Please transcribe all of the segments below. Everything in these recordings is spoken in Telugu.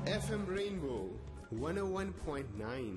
FM Rainbow 101.9.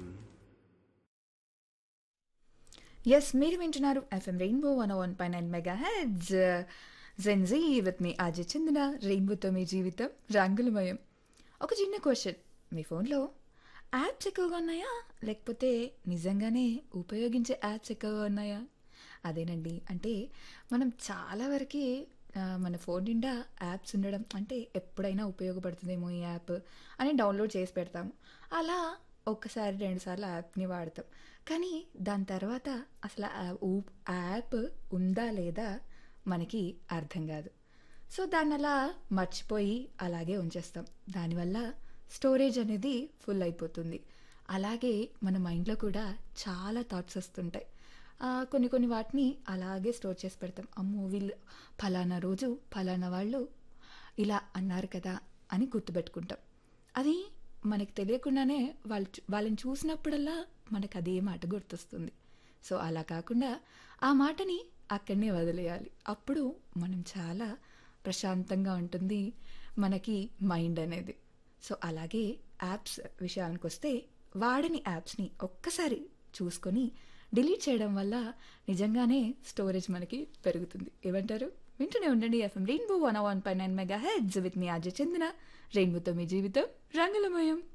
ఎస్ మీరు వింటున్నారు ఎఫ్ఎం రెయిన్బో వన్ వన్ పై nine megahertz Gen Z with మీ అజయ్ చందన రెయిన్బోతో మీ జీవితం రంగులమయం ఒక చిన్న క్వశ్చన్ మీ ఫోన్లో యాప్స్ ఎక్కువగా ఉన్నాయా లేకపోతే నిజంగానే ఉపయోగించే యాప్స్ ఎక్కువగా ఉన్నాయా అదేనండి అంటే మనం చాలా వరకు మన ఫోన్ నిండా యాప్స్ ఉండడం అంటే ఎప్పుడైనా ఉపయోగపడుతుందేమో ఈ యాప్ అని డౌన్లోడ్ చేసి పెడతాము అలా ఒక్కసారి రెండుసార్లు యాప్ని వాడతాం కానీ దాని తర్వాత అసలు ఆ ఊ- ఆ యాప్ ఉందా లేదా మనకి అర్థం కాదు సో దాన్ని అలా మర్చిపోయి అలాగే ఉంచేస్తాం దానివల్ల స్టోరేజ్ అనేది ఫుల్ అయిపోతుంది అలాగే మన మైండ్లో కూడా చాలా థాట్స్ వస్తుంటాయి ఆ, కొన్ని కొన్ని వాటిని అలాగే స్టోర్ చేసి పెడతాం అమ్మో వీళ్ళు ఫలానా రోజు ఫలానా వాళ్ళు ఇలా అన్నారు కదా అని గుర్తుపెట్టుకుంటాం అది మనకి తెలియకుండానే వాళ్ళు చూ- వాళ్ళని చూసినప్పుడల్లా మనకు అదే మాట గుర్తొస్తుంది సో అలా కాకుండా ఆ మాటని అక్కడనే వదిలేయాలి అప్పుడు మనం చాలా ప్రశాంతంగా ఉంటుంది మనకి మైండ్ అనేది సో అలాగే యాప్స్ విషయానికి వస్తే వాడని యాప్స్ని ఒక్కసారి చూసుకొని డిలీట్ చేయడం వల్ల నిజంగానే స్టోరేజ్ మనకి పెరుగుతుంది ఏమంటారు వింటూనే ఉండండి ఎఫ్ఎం రెయిన్బో వన్ వన్ పై నైన్ మెగా హెడ్స్ విత్ మీ అజయ్ చందన రెయిన్బోతో మీ జీవితం రంగులమయం